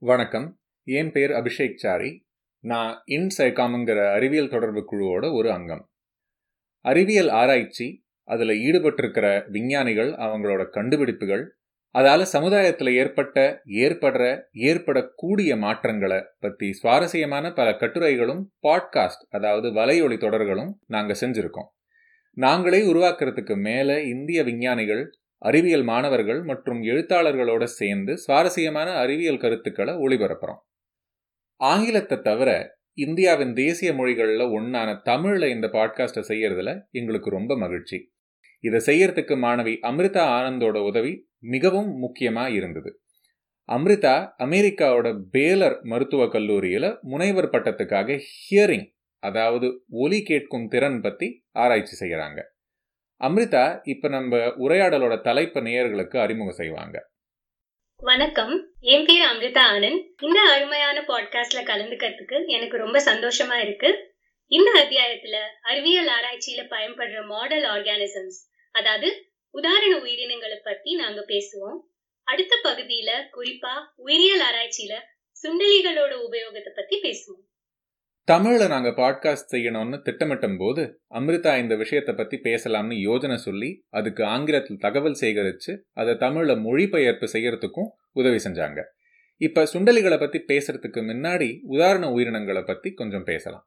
வணக்கம் என் பேர் அபிஷேக் சாரி நான் இன்சைகாம்ங்கிற அறிவியல் தொடர்பு குழுவோட ஒரு அங்கம் அறிவியல் ஆராய்ச்சி அதில் ஈடுபட்டிருக்கிற விஞ்ஞானிகள் அவங்களோட கண்டுபிடிப்புகள் அதால் சமுதாயத்தில் ஏற்பட்ட ஏற்படுற ஏற்படக்கூடிய மாற்றங்களை பற்றி சுவாரஸ்யமான பல கட்டுரைகளும் பாட்காஸ்ட் அதாவது வலையொலி தொடர்களும் நாங்கள் செஞ்சுருக்கோம் நாங்களே உருவாக்குறதுக்கு மேலே இந்திய விஞ்ஞானிகள் அறிவியல் மாணவர்கள் மற்றும் எழுத்தாளர்களோட சேர்ந்து சுவாரஸ்யமான அறிவியல் கருத்துக்களை ஒளிபரப்புறோம் ஆங்கிலத்தை தவிர இந்தியாவின் தேசிய மொழிகளில் ஒன்றான தமிழில் இந்த பாட்காஸ்ட்டை செய்யறதுல எங்களுக்கு ரொம்ப மகிழ்ச்சி இதை செய்யறதுக்கு மாணவி அமிர்தா ஆனந்தோட உதவி மிகவும் முக்கியமாக இருந்தது அம்ரிதா அமெரிக்காவோட பேலர் மருத்துவக் கல்லூரியில் முனைவர் பட்டத்துக்காக ஹியரிங் அதாவது ஒலி கேட்கும் திறன் பற்றி ஆராய்ச்சி செய்கிறாங்க அம்ரிதா இப்ப நம்ம உரையாடலோட தலைப்பு நேயர்களுக்கு அறிமுகம் செய்வாங்க வணக்கம் என் பேர் அமிர்தா ஆனந்த் இந்த அருமையான பாட்காஸ்ட்ல கலந்துக்கிறதுக்கு எனக்கு ரொம்ப சந்தோஷமா இருக்கு இந்த அத்தியாயத்துல அறிவியல் ஆராய்ச்சியில பயன்படுற மாடல் ஆர்கானிசம்ஸ் அதாவது உதாரண உயிரினங்களை பத்தி நாங்க பேசுவோம் அடுத்த பகுதியில குறிப்பா உயிரியல் ஆராய்ச்சியில சுண்டலிகளோட உபயோகத்தை பத்தி பேசுவோம் தமிழில் நாங்கள் பாட்காஸ்ட் செய்யணும்னு திட்டமிட்டும் போது அமிர்தா இந்த விஷயத்தை பற்றி பேசலாம்னு யோஜனை சொல்லி அதுக்கு ஆங்கிலத்தில் தகவல் சேகரித்து அதை தமிழில் மொழிபெயர்ப்பு செய்யறதுக்கும் உதவி செஞ்சாங்க இப்போ சுண்டலிகளை பற்றி பேசுறதுக்கு முன்னாடி உதாரண உயிரினங்களை பற்றி கொஞ்சம் பேசலாம்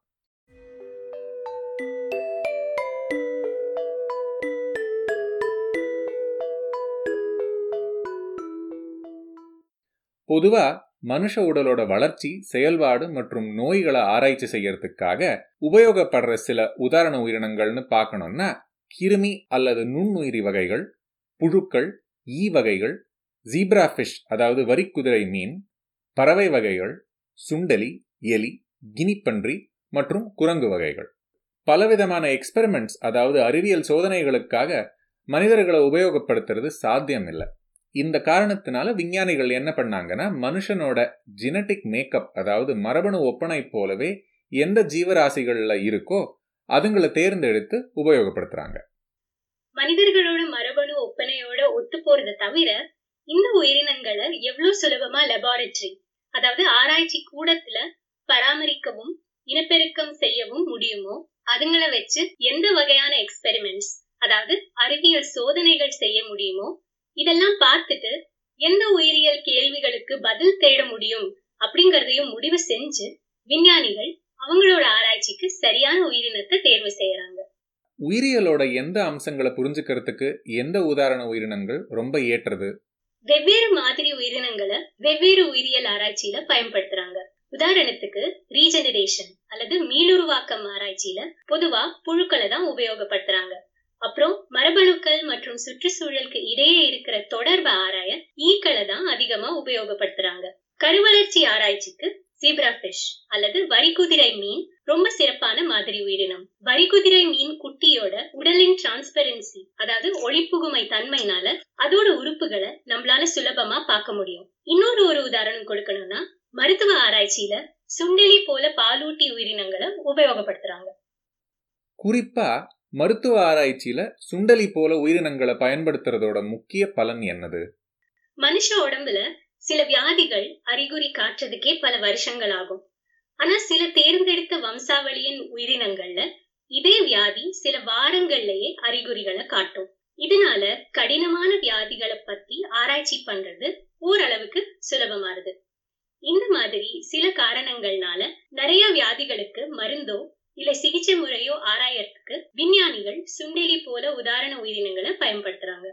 பொதுவாக மனுஷ உடலோட வளர்ச்சி செயல்பாடு மற்றும் நோய்களை ஆராய்ச்சி செய்யறதுக்காக உபயோகப்படுற சில உதாரண உயிரினங்கள்னு பார்க்கணும்னா கிருமி அல்லது நுண்ணுயிரி வகைகள் புழுக்கள் ஈ வகைகள் ஜீப்ரா ஃபிஷ் அதாவது வரிக்குதிரை மீன் பறவை வகைகள் சுண்டலி எலி கினிப்பன்றி மற்றும் குரங்கு வகைகள் பலவிதமான எக்ஸ்பெரிமெண்ட்ஸ் அதாவது அறிவியல் சோதனைகளுக்காக மனிதர்களை உபயோகப்படுத்துறது சாத்தியம் இல்லை இந்த காரணத்தினால விஞ்ஞானிகள் என்ன பண்ணாங்கன்னா மனுஷனோட ஜெனட்டிக் மேக்கப் அதாவது மரபணு ஒப்பனை போலவே எந்த ஜீவராசிகள்ல இருக்கோ அதுங்களை தேர்ந்தெடுத்து உபயோகப்படுத்துறாங்க மனிதர்களோட மரபணு ஒப்பனையோட ஒத்து போறத தவிர இந்த உயிரினங்களை எவ்வளவு சுலபமா லெபார்டரி அதாவது ஆராய்ச்சி கூடத்துல பராமரிக்கவும் இனப்பெருக்கம் செய்யவும் முடியுமோ அதுங்களை வச்சு எந்த வகையான எக்ஸ்பெரிமெண்ட்ஸ் அதாவது அறிவியல் சோதனைகள் செய்ய முடியுமோ இதெல்லாம் பார்த்துட்டு எந்த உயிரியல் கேள்விகளுக்கு பதில் தேட முடியும் அப்படிங்கறதையும் முடிவு செஞ்சு விஞ்ஞானிகள் அவங்களோட ஆராய்ச்சிக்கு சரியான உயிரினத்தை தேர்வு செய்யறாங்க உயிரியலோட எந்த அம்சங்களை புரிஞ்சுக்கிறதுக்கு எந்த உதாரண உயிரினங்கள் ரொம்ப ஏற்றது வெவ்வேறு மாதிரி உயிரினங்களை வெவ்வேறு உயிரியல் ஆராய்ச்சியில பயன்படுத்துறாங்க உதாரணத்துக்கு ரீஜெனரேஷன் அல்லது மீளுருவாக்கம் ஆராய்ச்சியில பொதுவா புழுக்களை தான் உபயோகப்படுத்துறாங்க அப்புறம் மரபணுக்கள் மற்றும் சுற்றுச்சூழலுக்கு இடையே இருக்கிற தொடர்பு ஆராய ஈக்களை தான் அதிகமா உபயோகப்படுத்துறாங்க கருவளர்ச்சி ஆராய்ச்சிக்கு ஜீப்ரா ஃபிஷ் அல்லது வரிக்குதிரை மீன் ரொம்ப சிறப்பான மாதிரி உயிரினம் வரிக்குதிரை மீன் குட்டியோட உடலின் டிரான்ஸ்பரன்சி அதாவது ஒளிப்புகுமை தன்மைனால அதோட உறுப்புகளை நம்மளால சுலபமா பார்க்க முடியும் இன்னொரு ஒரு உதாரணம் கொடுக்கணும்னா மருத்துவ ஆராய்ச்சியில சுண்டெலி போல பாலூட்டி உயிரினங்களை உபயோகப்படுத்துறாங்க குறிப்பா மருத்துவ ஆராய்ச்சியில சுண்டலி போல உயிரினங்களை பயன்படுத்துறதோட முக்கிய பலன் என்னது மனுஷ உடம்புல சில வியாதிகள் அறிகுறி காட்டுறதுக்கே பல வருஷங்கள் ஆகும் ஆனா சில தேர்ந்தெடுத்த வம்சாவளியின் உயிரினங்கள்ல இதே வியாதி சில வாரங்கள்லயே அறிகுறிகளை காட்டும் இதனால கடினமான வியாதிகளை பத்தி ஆராய்ச்சி பண்றது ஓரளவுக்கு சுலபமாறுது இந்த மாதிரி சில காரணங்கள்னால நிறைய வியாதிகளுக்கு மருந்தோ இல்ல சிகிச்சை முறையோ ஆராயறதுக்கு விஞ்ஞானிகள் சுண்டெலி போல உதாரண உயிரினங்களை பயன்படுத்துறாங்க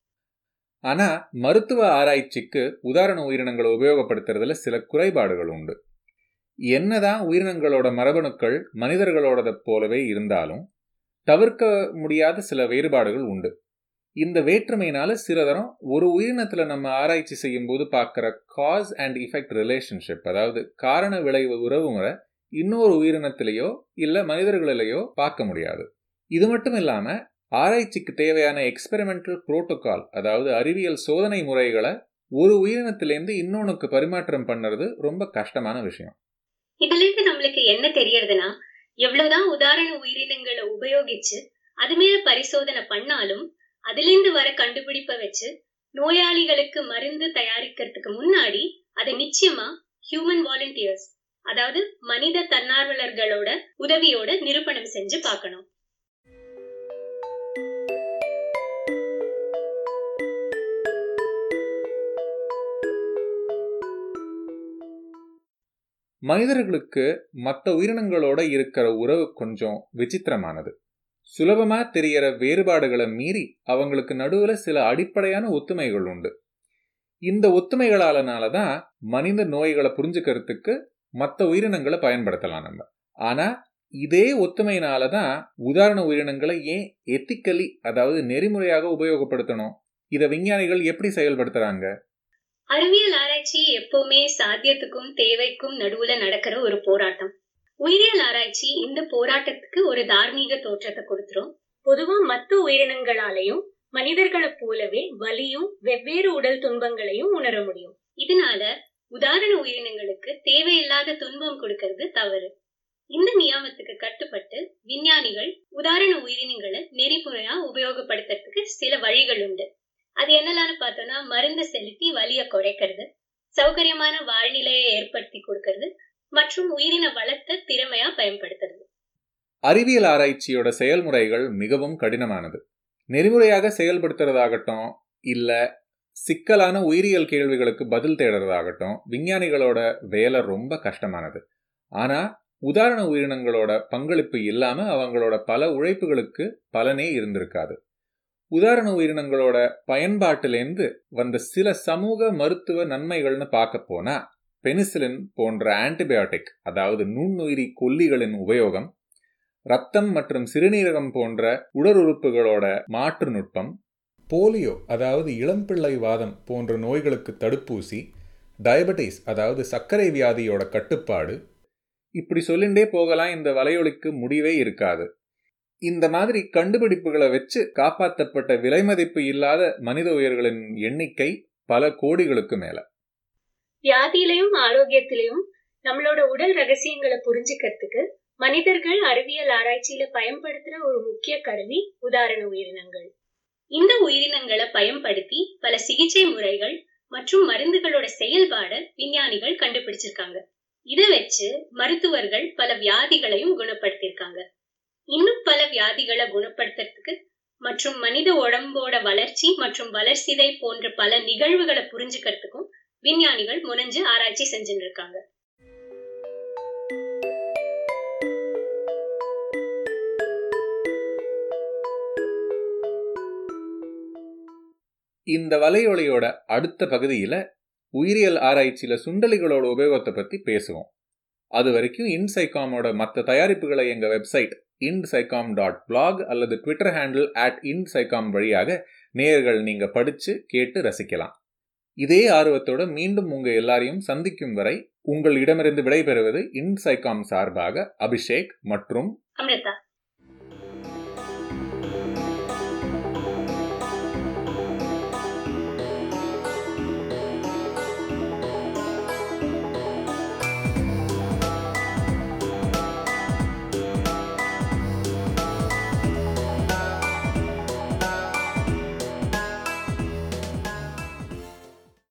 ஆனா மருத்துவ ஆராய்ச்சிக்கு உதாரண உயிரினங்களை உபயோகப்படுத்துறதுல சில குறைபாடுகள் உண்டு என்னதான் உயிரினங்களோட மரபணுக்கள் மனிதர்களோடத போலவே இருந்தாலும் தவிர்க்க முடியாத சில வேறுபாடுகள் உண்டு இந்த வேற்றுமையினால சில தரம் ஒரு உயிரினத்துல நம்ம ஆராய்ச்சி செய்யும் போது பார்க்குற காஸ் அண்ட் இஃபெக்ட் ரிலேஷன்ஷிப் அதாவது காரண விளைவு உறவுமுறை இன்னொரு உயிரினத்திலேயோ இல்ல மனிதர்களிலேயோ பார்க்க முடியாது இது மட்டும் இல்லாம ஆராய்ச்சிக்கு தேவையான எக்ஸ்பெரிமெண்டல் புரோட்டோகால் அதாவது அறிவியல் சோதனை முறைகளை ஒரு உயிரினத்திலேருந்து இன்னொன்னுக்கு பரிமாற்றம் பண்ணுறது ரொம்ப கஷ்டமான விஷயம் இதுல இருந்து நம்மளுக்கு என்ன தெரியறதுன்னா எவ்வளவுதான் உதாரண உயிரினங்களை உபயோகிச்சு அது மேல பரிசோதனை பண்ணாலும் அதுல இருந்து வர கண்டுபிடிப்பை வச்சு நோயாளிகளுக்கு மருந்து தயாரிக்கிறதுக்கு முன்னாடி அதை நிச்சயமா ஹியூமன் வாலண்டியர்ஸ் அதாவது மனித தன்னார்வலர்களோட உதவியோட நிரூபணம் செஞ்சு பார்க்கணும் மனிதர்களுக்கு மற்ற உயிரினங்களோட இருக்கிற உறவு கொஞ்சம் விசித்திரமானது சுலபமா தெரியற வேறுபாடுகளை மீறி அவங்களுக்கு நடுவுல சில அடிப்படையான ஒத்துமைகள் உண்டு இந்த ஒத்துமைகளாலனால தான் மனித நோய்களை புரிஞ்சுக்கிறதுக்கு மற்ற உயிரினங்களை பயன்படுத்தலாம் நம்ம ஆனா இதே ஒத்துமையினால தான் உதாரண உயிரினங்களை ஏன் எத்திக்கலி அதாவது நெறிமுறையாக உபயோகப்படுத்தணும் இதை விஞ்ஞானிகள் எப்படி செயல்படுத்துறாங்க அறிவியல் ஆராய்ச்சி எப்பவுமே சாத்தியத்துக்கும் தேவைக்கும் நடுவுல நடக்கிற ஒரு போராட்டம் உயிரியல் ஆராய்ச்சி இந்த போராட்டத்துக்கு ஒரு தார்மீக தோற்றத்தை கொடுத்துரும் பொதுவா மத்த உயிரினங்களாலையும் மனிதர்களை போலவே வலியும் வெவ்வேறு உடல் துன்பங்களையும் உணர முடியும் இதனால உதாரண உயிரினங்களுக்கு தேவையில்லாத துன்பம் கொடுக்கறது தவறு இந்த நியமத்துக்கு கட்டுப்பட்டு விஞ்ஞானிகள் உதாரண உயிரினங்களை நெறிமுறையா உபயோகப்படுத்துறதுக்கு சில வழிகள் உண்டு அது என்னலான்னு பார்த்தோம்னா மருந்தை செலுத்தி வலிய குறைக்கிறது சௌகரியமான வாழ்நிலையை ஏற்படுத்தி கொடுக்கறது மற்றும் உயிரின வளத்தை திறமையா பயன்படுத்துறது அறிவியல் ஆராய்ச்சியோட செயல்முறைகள் மிகவும் கடினமானது நெறிமுறையாக செயல்படுத்துறதாகட்டும் இல்ல சிக்கலான உயிரியல் கேள்விகளுக்கு பதில் தேடுறதாகட்டும் விஞ்ஞானிகளோட வேலை ரொம்ப கஷ்டமானது ஆனா உதாரண உயிரினங்களோட பங்களிப்பு இல்லாம அவங்களோட பல உழைப்புகளுக்கு பலனே இருந்திருக்காது உதாரண உயிரினங்களோட பயன்பாட்டிலேருந்து வந்த சில சமூக மருத்துவ நன்மைகள்னு பார்க்க போனா பெனிசிலின் போன்ற ஆன்டிபயோட்டிக் அதாவது நுண்ணுயிரி கொல்லிகளின் உபயோகம் ரத்தம் மற்றும் சிறுநீரகம் போன்ற உடலுறுப்புகளோட மாற்று நுட்பம் போலியோ அதாவது இளம்பிள்ளை வாதம் போன்ற நோய்களுக்கு தடுப்பூசி டயபெட்டிஸ் அதாவது சர்க்கரை வியாதியோட கட்டுப்பாடு இப்படி சொல்லிண்டே போகலாம் இந்த வலையொலிக்கு முடிவே இருக்காது இந்த மாதிரி கண்டுபிடிப்புகளை வச்சு காப்பாற்றப்பட்ட விலைமதிப்பு இல்லாத மனித உயிர்களின் எண்ணிக்கை பல கோடிகளுக்கு மேல வியாதியிலையும் ஆரோக்கியத்திலையும் நம்மளோட உடல் ரகசியங்களை புரிஞ்சுக்கிறதுக்கு மனிதர்கள் அறிவியல் ஆராய்ச்சியில பயன்படுத்துற ஒரு முக்கிய கருவி உதாரண உயிரினங்கள் இந்த உயிரினங்களை பயன்படுத்தி பல சிகிச்சை முறைகள் மற்றும் மருந்துகளோட செயல்பாட விஞ்ஞானிகள் கண்டுபிடிச்சிருக்காங்க இதை வச்சு மருத்துவர்கள் பல வியாதிகளையும் குணப்படுத்தியிருக்காங்க இன்னும் பல வியாதிகளை குணப்படுத்துறதுக்கு மற்றும் மனித உடம்போட வளர்ச்சி மற்றும் வளர்சிதை போன்ற பல நிகழ்வுகளை புரிஞ்சுக்கிறதுக்கும் விஞ்ஞானிகள் முனைஞ்சு ஆராய்ச்சி செஞ்சுட்டு இருக்காங்க இந்த வலையொலியோட அடுத்த பகுதியில உயிரியல் ஆராய்ச்சியில சுண்டலிகளோட உபயோகத்தை பத்தி பேசுவோம் அது வரைக்கும் இன்சைகாமோட மற்ற தயாரிப்புகளை எங்க வெப்சைட் இன்சைகாம் டாட் பிளாக் அல்லது ட்விட்டர் ஹேண்டில் அட் இன்சைகாம் வழியாக நேயர்கள் நீங்க படிச்சு கேட்டு ரசிக்கலாம் இதே ஆர்வத்தோட மீண்டும் உங்க எல்லாரையும் சந்திக்கும் வரை உங்களிடமிருந்து விடைபெறுவது இன்சைகாம் சார்பாக அபிஷேக் மற்றும் அமிர்தா